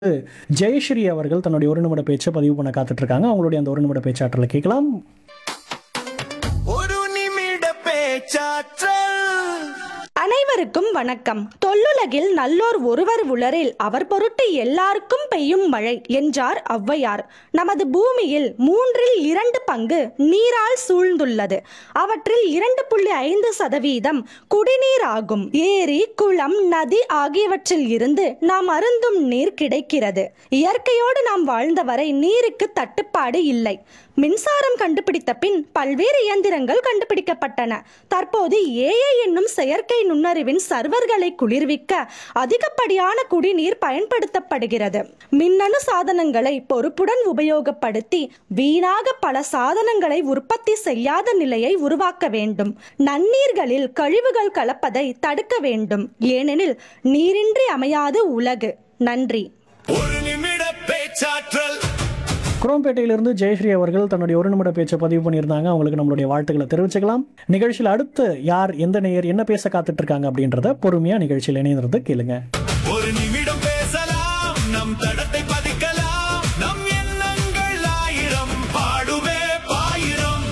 ஜெயஸ்ரீ அவர்கள் தன்னுடைய ஒரு நிமிட பேச்சை பதிவு பண்ண காத்துட்டு இருக்காங்க அவங்களுடைய அந்த ஒரு நிமிட பேச்சாற்றலை கேட்கலாம் ஒரு நிமிட பேச்சாற்றல் அனைவருக்கும் வணக்கம் தொல்லுலகில் நல்லோர் ஒருவர் உளரில் அவர் பொருட்டு எல்லாருக்கும் பெய்யும் மழை என்றார் ஔவையார் நமது பூமியில் மூன்றில் இரண்டு பங்கு நீரால் சூழ்ந்துள்ளது அவற்றில் இரண்டு புள்ளி ஐந்து சதவீதம் குடிநீர் ஆகும் ஏரி குளம் நதி ஆகியவற்றில் இருந்து நாம் அருந்தும் நீர் கிடைக்கிறது இயற்கையோடு நாம் வாழ்ந்தவரை நீருக்கு தட்டுப்பாடு இல்லை மின்சாரம் கண்டுபிடித்த பின் பல்வேறு இயந்திரங்கள் கண்டுபிடிக்கப்பட்டன தற்போது ஏஐ என்னும் செயற்கை நுண்ணறிவின் சர்வர்களை குளிர்விக்க அதிகப்படியான குடிநீர் பயன்படுத்தப்படுகிறது மின்னணு சாதனங்களை பொறுப்புடன் உபயோகப்படுத்தி வீணாக பல சாதனங்களை உற்பத்தி செய்யாத நிலையை உருவாக்க வேண்டும் நன்னீர்களில் கழிவுகள் கலப்பதை தடுக்க வேண்டும் ஏனெனில் நீரின்றி அமையாது உலகு நன்றி ஒரு நிமிட பேச்சாற்றல் குரோம்பேட்டையிலிருந்து ஜெயஸ்ரீ அவர்கள் தன்னுடைய ஒரு நிமிட பேச்சை பதிவு பண்ணியிருந்தாங்க அவங்களுக்கு நம்மளுடைய வாழ்த்துக்களை தெரிவிச்சுக்கலாம் நிகழ்ச்சியில் அடுத்து யார் எந்த நேயர் என்ன பேச காத்துட்டு இருக்காங்க அப்படின்றத பொறுமையா நிகழ்ச்சியில் இணைந்திருந்து கேளுங்க ஒரு நிமிடம் பேசலாம் நம் தடத்தை பதிக்கலாம் நம் எண்ணங்கள் ஆயிரம் பாடுவே பாயிரம்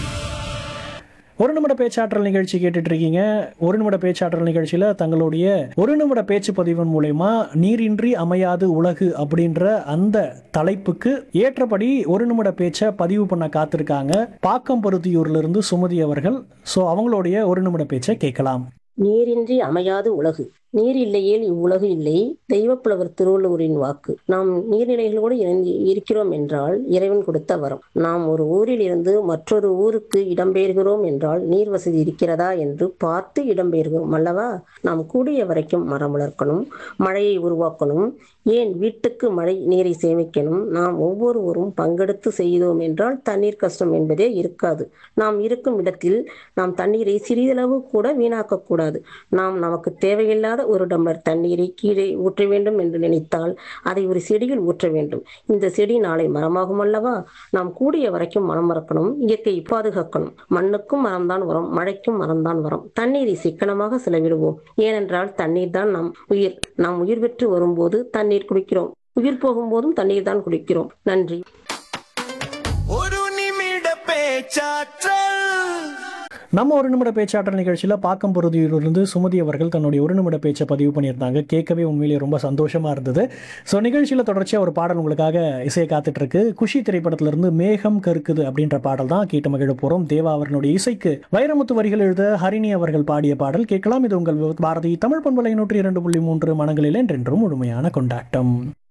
ஒரு நிமிட பேச்சாற்றல் நிகழ்ச்சி கேட்டுட்டு இருக்கீங்க ஒரு நிமிட பேச்சாற்றல் நிகழ்ச்சியில தங்களுடைய ஒரு நிமிட பேச்சு பதிவின் மூலயமா நீரின்றி அமையாது உலகு அப்படின்ற அந்த தலைப்புக்கு ஏற்றபடி ஒரு நிமிட பேச்சை பதிவு பண்ண காத்திருக்காங்க பாக்கம் பருத்தியூர்ல இருந்து சுமதி அவர்கள் ஸோ அவங்களுடைய ஒரு நிமிட பேச்சை கேட்கலாம் நீரின்றி அமையாது உலகு நீர் இல்லையேல் இவ்வுலகு இல்லை தெய்வப்புலவர் திருவள்ளுவரின் வாக்கு நாம் நீர்நிலைகளோடு இணைந்து இருக்கிறோம் என்றால் இறைவன் கொடுத்த வரம் நாம் ஒரு ஊரில் இருந்து மற்றொரு ஊருக்கு இடம்பெயர்கிறோம் என்றால் நீர் வசதி இருக்கிறதா என்று பார்த்து இடம்பெயர்கிறோம் அல்லவா நாம் கூடிய வரைக்கும் மரம் வளர்க்கணும் மழையை உருவாக்கணும் ஏன் வீட்டுக்கு மழை நீரை சேமிக்கணும் நாம் ஒவ்வொருவரும் பங்கெடுத்து செய்தோம் என்றால் தண்ணீர் கஷ்டம் என்பதே இருக்காது நாம் இருக்கும் இடத்தில் நாம் தண்ணீரை சிறிதளவு கூட வீணாக்கக்கூடாது நாம் நமக்கு தேவையில்லாத ஒரு டம்ளர் தண்ணீரை கீழே ஊற்ற வேண்டும் என்று நினைத்தால் அதை ஒரு செடியில் ஊற்ற வேண்டும் இந்த செடி நாளை மரமாகும் அல்லவா நாம் கூடிய வரைக்கும் மரம் மறக்கணும் இயற்கையை பாதுகாக்கணும் மண்ணுக்கும் மரம்தான் வரும் மழைக்கும் மரம்தான் வரும் தண்ணீரை சிக்கனமாக செலவிடுவோம் ஏனென்றால் தண்ணீர் தான் நம் உயிர் நாம் உயிர் பெற்று வரும்போது தண்ணீர் குடிக்கிறோம் உயிர் போகும்போதும் தண்ணீர் தான் குடிக்கிறோம் நன்றி ஒரு நிமிட பேச்சாற்றல் நம்ம ஒரு நிமிட பேச்சாற்றல் நிகழ்ச்சியில் பாக்கம் பொருதியிலிருந்து சுமதி அவர்கள் தன்னுடைய ஒரு நிமிட பேச்சை பதிவு பண்ணியிருந்தாங்க கேட்கவே உண்மையிலேயே ரொம்ப சந்தோஷமா இருந்தது ஸோ நிகழ்ச்சியில் தொடர்ச்சியாக ஒரு பாடல் உங்களுக்காக இசையை காத்துட்டு இருக்கு குஷி திரைப்படத்திலிருந்து மேகம் கருக்குது அப்படின்ற பாடல் தான் கேட்டு மகிழ போகிறோம் தேவா அவர்களுடைய இசைக்கு வைரமுத்து வரிகள் எழுத ஹரிணி அவர்கள் பாடிய பாடல் கேட்கலாம் இது உங்கள் பாரதி தமிழ் பண்பலை நூற்றி இரண்டு புள்ளி மூன்று மனங்களில் என்றென்றும் முழுமையான கொண்டாட்டம்